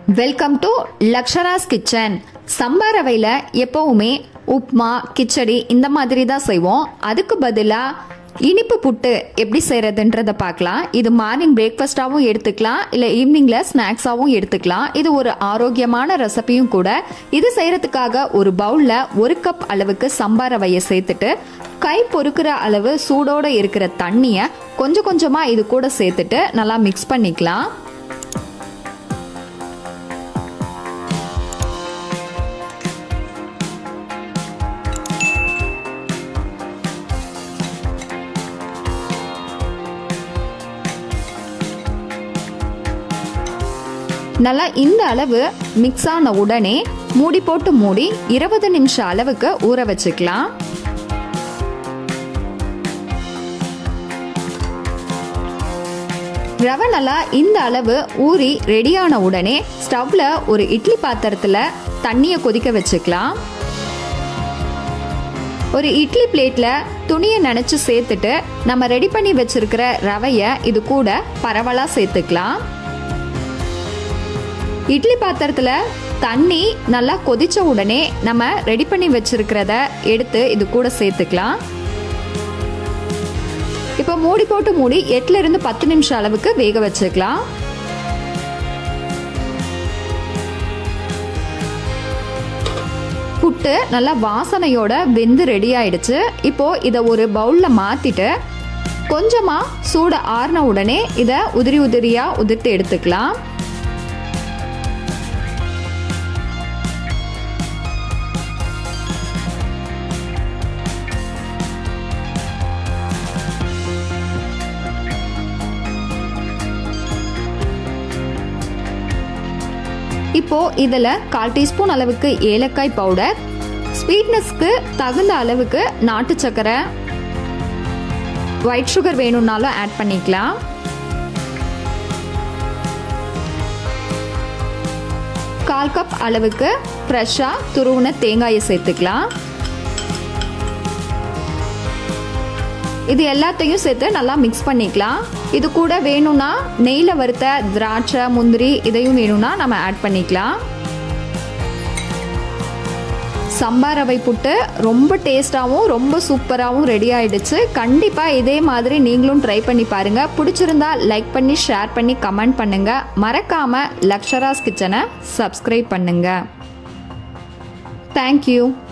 welcome to லக்ஷராஸ் kitchen சம்பா ரவையில் எப்பவுமே உப்மா கிச்சடி இந்த மாதிரி தான் செய்வோம் அதுக்கு பதிலாக இனிப்பு புட்டு எப்படி செய்யறதுன்றத பார்க்கலாம் இது மார்னிங் பிரேக்ஃபாஸ்டாகவும் எடுத்துக்கலாம் இல்லை ஈவினிங்கில் ஸ்நாக்ஸாகவும் எடுத்துக்கலாம் இது ஒரு ஆரோக்கியமான ரெசிபியும் கூட இது செய்யறதுக்காக ஒரு பவுலில் ஒரு கப் அளவுக்கு சம்பா ரவையை சேர்த்துட்டு கை பொறுக்கிற அளவு சூடோட இருக்கிற தண்ணியை கொஞ்சம் கொஞ்சமாக இது கூட சேர்த்துட்டு நல்லா மிக்ஸ் பண்ணிக்கலாம் நல்லா இந்த அளவு மிக்ஸ் ஆன உடனே மூடி போட்டு மூடி இருபது நிமிஷம் அளவுக்கு ஊற வச்சுக்கலாம் ரவை நல்லா இந்த அளவு ஊறி ரெடியான உடனே ஸ்டவ்ல ஒரு இட்லி பாத்திரத்துல தண்ணியை கொதிக்க வச்சுக்கலாம் ஒரு இட்லி பிளேட்ல துணியை நினைச்சு சேர்த்துட்டு நம்ம ரெடி பண்ணி வச்சிருக்கிற ரவைய இது கூட பரவலா சேர்த்துக்கலாம் இட்லி பாத்திரத்துல தண்ணி நல்லா கொதிச்ச உடனே நம்ம ரெடி பண்ணி வச்சிருக்கிறத எடுத்து இது கூட சேர்த்துக்கலாம் இப்போ மூடி போட்டு மூடி எட்டுல இருந்து பத்து நிமிஷம் அளவுக்கு வேக வச்சுக்கலாம் புட்டு நல்லா வாசனையோட வெந்து ரெடி ஆயிடுச்சு இப்போ இதை ஒரு பவுல்ல மாத்திட்டு கொஞ்சமா சூடு ஆறின உடனே இதை உதிரி உதிரியா உதிர்த்து எடுத்துக்கலாம் இப்போ இதில் கால் டீஸ்பூன் அளவுக்கு ஏலக்காய் பவுடர் ஸ்வீட்னஸ்க்கு தகுந்த அளவுக்கு நாட்டு சர்க்கரை ஒயிட் சுகர் வேணும்னாலும் ஆட் பண்ணிக்கலாம் கால் கப் அளவுக்கு ஃப்ரெஷ்ஷாக துருவுன தேங்காயை சேர்த்துக்கலாம் இது எல்லாத்தையும் சேர்த்து நல்லா மிக்ஸ் பண்ணிக்கலாம் இது கூட வேணும்னா நெய்யில் வறுத்த திராட்சை முந்திரி இதையும் வேணும்னா நம்ம ஆட் பண்ணிக்கலாம் சம்பா ரவை புட்டு ரொம்ப டேஸ்டாகவும் ரொம்ப சூப்பராகவும் ரெடி ஆயிடுச்சு கண்டிப்பாக இதே மாதிரி நீங்களும் ட்ரை பண்ணி பாருங்கள் பிடிச்சிருந்தா லைக் பண்ணி ஷேர் பண்ணி கமெண்ட் பண்ணுங்கள் மறக்காமல் லக்ஷராஸ் கிச்சனை சப்ஸ்கிரைப் பண்ணுங்கள் தேங்க்யூ